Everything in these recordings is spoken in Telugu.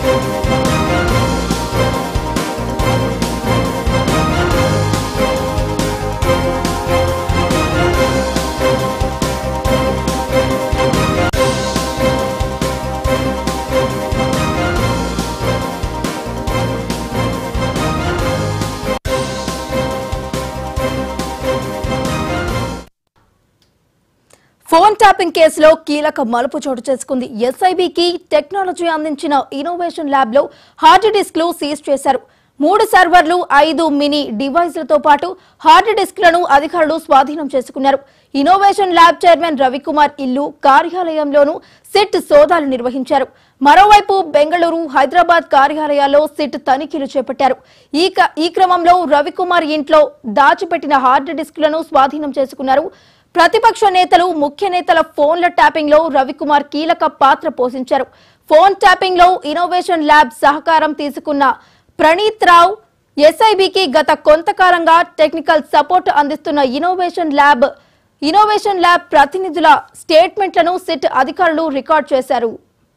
ఫోన్ ట్యాపింగ్ కేసులో కీలక మలుపు చోటు చేసుకుంది ఎస్ఐబికి టెక్నాలజీ అందించిన ఇన్నోవేషన్ ల్యాబ్ లో హార్డ్ డిస్క్లు సీజ్ చేశారు మూడు సర్వర్లు ఐదు మినీ డివైజ్లతో పాటు హార్డ్ డిస్క్లను అధికారులు స్వాధీనం చేసుకున్నారు ఇన్నోవేషన్ ల్యాబ్ చైర్మన్ రవికుమార్ ఇల్లు కార్యాలయంలోనూ సిట్ సోదాలు నిర్వహించారు మరోవైపు బెంగళూరు హైదరాబాద్ కార్యాలయాల్లో సిట్ తనిఖీలు చేపట్టారు ఈ క- ఈ క్రమంలో రవికుమార్ ఇంట్లో దాచిపెట్టిన హార్డ్ డిస్క్లను స్వాధీనం చేసుకున్నారు ప్రతిపక్ష నేతలు ముఖ్య నేతల ఫోన్ల ట్యాపింగ్ లో రవికుమార్ కీలక పాత్ర పోషించారు ఫోన్ ట్యాపింగ్ లో ఇన్నోవేషన్ ల్యాబ్ సహకారం తీసుకున్న ప్రణీత్ రావు ఎస్ఐబికి గత కొంతకాలంగా టెక్నికల్ సపోర్ట్ అందిస్తున్న ఇన్నోవేషన్ ల్యాబ్ ఇన్నోవేషన్ ల్యాబ్ ప్రతినిధుల స్టేట్మెంట్లను సిట్ అధికారులు రికార్డ్ చేశారు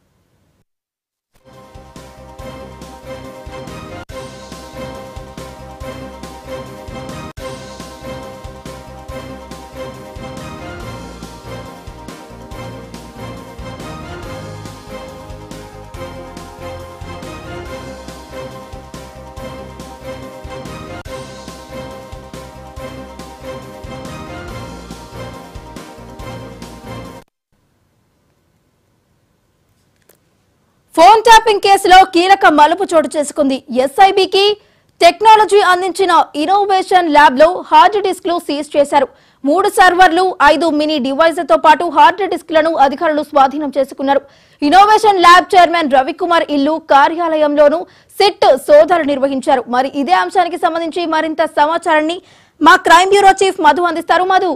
ఫోన్ ట్యాపింగ్ కేసులో కీలక మలుపు చోటు చేసుకుంది ఎస్ఐబికి టెక్నాలజీ అందించిన ఇన్నోవేషన్ ల్యాబ్ లో హార్డ్ డిస్క్లు సీజ్ చేశారు మూడు సర్వర్లు ఐదు మినీ డివైజ్లతో పాటు హార్డ్ డిస్క్లను అధికారులు స్వాధీనం చేసుకున్నారు ఇన్నోవేషన్ ల్యాబ్ చైర్మన్ రవికుమార్ ఇల్లు కార్యాలయంలోనూ సిట్ సోదాలు నిర్వహించారు మరి ఇదే అంశానికి సంబంధించి మరింత సమాచారాన్ని మా క్రైమ్ బ్యూరో చీఫ్ మధు అందిస్తారు మధు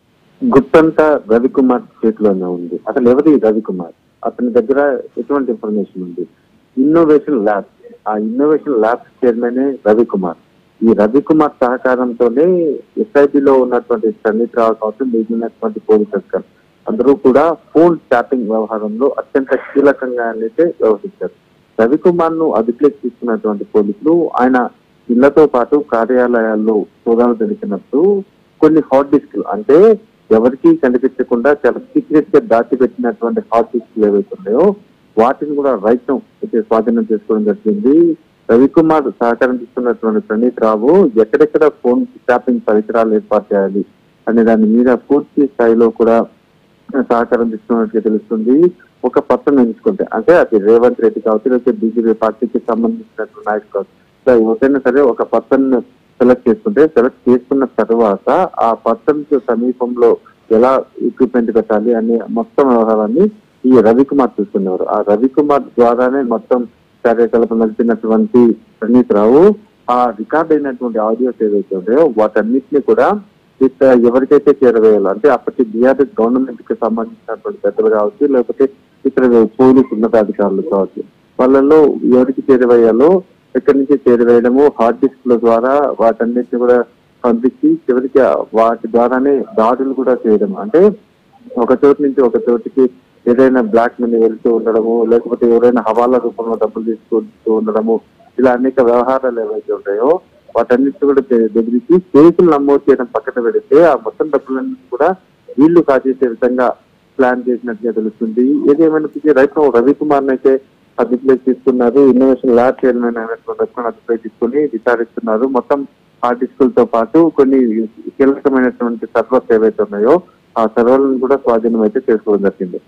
గుర్తంతా రవికుమార్ చేతిలోనే ఉంది అసలు ఎవరి రవికుమార్ అతని దగ్గర ఎటువంటి ఇన్ఫర్మేషన్ ఉంది ఇన్నోవేషన్ ల్యాబ్ ఆ ఇన్నోవేషన్ ల్యాబ్ చైర్మన్ రవికుమార్ ఈ రవికుమార్ సహకారంతోనే ఎస్ఐబి లో ఉన్నటువంటి సంగీత్ రావు కావచ్చు మిగిలినటువంటి పోలీస్ అధికారులు అందరూ కూడా ఫోన్ ట్యాపింగ్ వ్యవహారంలో అత్యంత కీలకంగా అయితే వ్యవహరించారు రవికుమార్ ను అదుపులోకి తీసుకున్నటువంటి పోలీసులు ఆయన ఇళ్లతో పాటు కార్యాలయాల్లో సోదాలు జరిపినప్పుడు కొన్ని హాట్ డిస్క్లు అంటే ఎవరికి కనిపించకుండా చాలా సీక్రెట్ గా దాచిపెట్టినటువంటి హాట్ డిస్క్లు ఏవైతే ఉన్నాయో వాటిని కూడా రైతం అయితే స్వాధీనం చేసుకోవడం జరిగింది రవికుమార్ సహకారం తీసుకున్నటువంటి ప్రణీత్ రావు ఎక్కడెక్కడ ఫోన్ ట్యాపింగ్ పరికరాలు ఏర్పాటు చేయాలి అనే దాని మీద పూర్తి స్థాయిలో కూడా సహకారం తీసుకున్నట్టుగా తెలుస్తుంది ఒక పత్రం ఎంచుకుంటే అంటే అది రేవంత్ రెడ్డి కావచ్చు లేకపోతే బీజేపీ పార్టీకి సంబంధించినటువంటి నాయకులు కావచ్చు సో ఎవరైనా సరే ఒక పత్రం సెలెక్ట్ చేసుకుంటే సెలెక్ట్ చేసుకున్న తర్వాత ఆ పత్రం సమీపంలో ఎలా ఎక్విప్మెంట్ పెట్టాలి అనే మొత్తం వ్యవహారాన్ని ఈ రవికుమార్ చూస్తున్నారు ఆ రవికుమార్ ద్వారానే మొత్తం కార్యకలాపం నడిపినటువంటి ప్రణీత్ రావు ఆ రికార్డ్ అయినటువంటి ఆడియోస్ ఏవైతే ఉన్నాయో వాటన్నిటిని కూడా ఇక ఎవరికైతే చేరవేయాలో అంటే అప్పటి బీఆర్ఎస్ గవర్నమెంట్ కి సంబంధించినటువంటి పెద్దలు కావచ్చు లేకపోతే ఇతర పోలీసు ఉన్నతాధికారులు కావచ్చు వాళ్ళలో ఎవరికి చేరవేయాలో ఎక్కడి నుంచి చేరవేయడము హార్డ్ డిస్క్ ల ద్వారా వాటన్నిటిని కూడా పంపించి చివరికి వాటి ద్వారానే దాడులు కూడా చేయడం అంటే ఒక చోటు నుంచి ఒక చోటికి ఏదైనా బ్లాక్ మనీ వెళ్తూ ఉండడము లేకపోతే ఎవరైనా హవాలా రూపంలో డబ్బులు తీసుకుంటూ ఉండడము ఇలా అనేక వ్యవహారాలు ఏవైతే ఉంటాయో వాటన్నిటి కూడా బె- బెదిరించి కేసులు నమోదు చేయడం పక్కన పెడితే ఆ మొత్తం డబ్బులన్నీ కూడా వీళ్ళు కాజేసే విధంగా ప్లాన్ చేసినట్టుగా తెలుస్తుంది ఏదేమైనప్పటికీ రైతు రవికుమార్ అయితే అదుపులోకి తీసుకున్నారు ఇన్నోవేషన్ ల్యాబ్ చైర్మన్ అయినటువంటి రవికుమార్ అదుపులోకి తీసుకుని విచారిస్తున్నారు మొత్తం హార్డ్ డిస్కులతో పాటు కొన్ని కీలకమైనటువంటి సర్వర్స్ ఏవైతే ఉన్నాయో ఆ సర్వర్లను కూడా స్వాధీనం అయితే చేసుకోవడం జరిగింది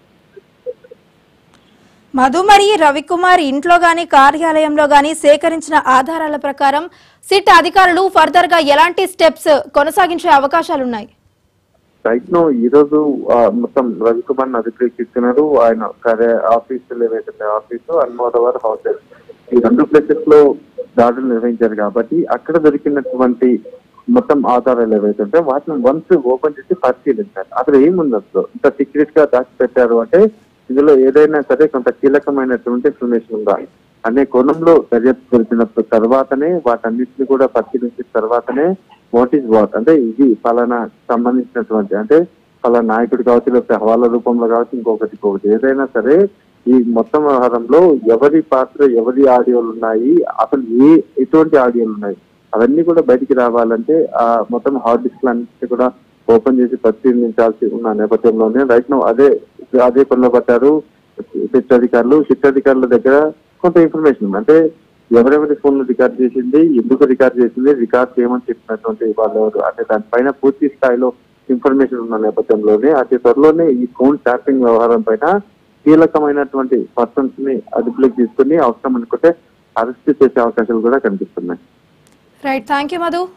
మధు మరి రవికుమార్ ఇంట్లో గాని కార్యాలయంలో గాని సేకరించిన ఆధారాల ప్రకారం సిట్ అధికారులు ఫర్దర్ గా ఎలాంటి స్టెప్స్ కొనసాగించే అవకాశాలున్నాయి రైట్ నో ఈ రోజు ఆ, మొత్తం రవికుమార్ అధికారికి తీసుకున్నారు ఆయన కార్య ఆఫీసులు ఏవైతే ఉన్నాయో ఆఫీసు అన్మోదవర్ హౌసెస్ ఈ రెండు ప్లేసెస్ లో దాడులు నిర్వహించారు కాబట్టి అక్కడ దొరికినటువంటి మొత్తం ఆధారాలు ఏవైతే ఉంటాయో వాటిని వన్స్ ఓపెన్ చేసి పరిశీలించారు అసలు ఏముంది అసలు ఇంత సీక్రెట్ గా దాచిపెట్టారు అంటే ఇందులో ఏదైనా సరే కొంత కీలకమైనటువంటి ఇన్ఫర్మేషన్ ఉందా అనే కోణంలో దర్యాప్తు జరిపినప్పుడు తర్వాతనే వాటన్నిటిని కూడా పరిశీలించిన తర్వాతనే వాట్ ఈస్ వాట్ అంటే ఇది ఫలానా సంబంధించినటువంటి అంటే ఫలానా నాయకుడు కావచ్చు లేకపోతే హవాలా రూపంలో కావచ్చు ఇంకొకటి ఇంకొకటి ఏదైనా సరే ఈ మొత్తం వ్యవహారంలో ఎవరి పాత్ర ఎవరి ఆడియోలు ఉన్నాయి అసలు ఏ ఎటువంటి ఆడియోలు ఉన్నాయి అవన్నీ కూడా బయటికి రావాలంటే ఆ మొత్తం హార్డ్ డిస్క్ అన్నిటి కూడా ఓపెన్ చేసి పరిశీలించాల్సి ఉన్న నేపథ్యంలోనే రైట్ నో అదే అదే పనిలో పట్టారు సిట్ అధికారులు సిట్ అధికారుల దగ్గర కొంత ఇన్ఫర్మేషన్ అంటే ఎవరెవరి ఫోన్ రికార్డ్ చేసింది ఎందుకు రికార్డ్ చేసింది రికార్డ్ చేయమని చెప్పినటువంటి వాళ్ళు ఎవరు అంటే దానిపైన పూర్తి స్థాయిలో ఇన్ఫర్మేషన్ ఉన్న నేపథ్యంలోనే అతి త్వరలోనే ఈ ఫోన్ ట్యాపింగ్ వ్యవహారం పైన కీలకమైనటువంటి పర్సన్స్ ని అదుపులోకి తీసుకుని అవసరం అనుకుంటే అరెస్ట్ చేసే అవకాశాలు కూడా కనిపిస్తున్నాయి రైట్ థ్యాంక్ యూ మధు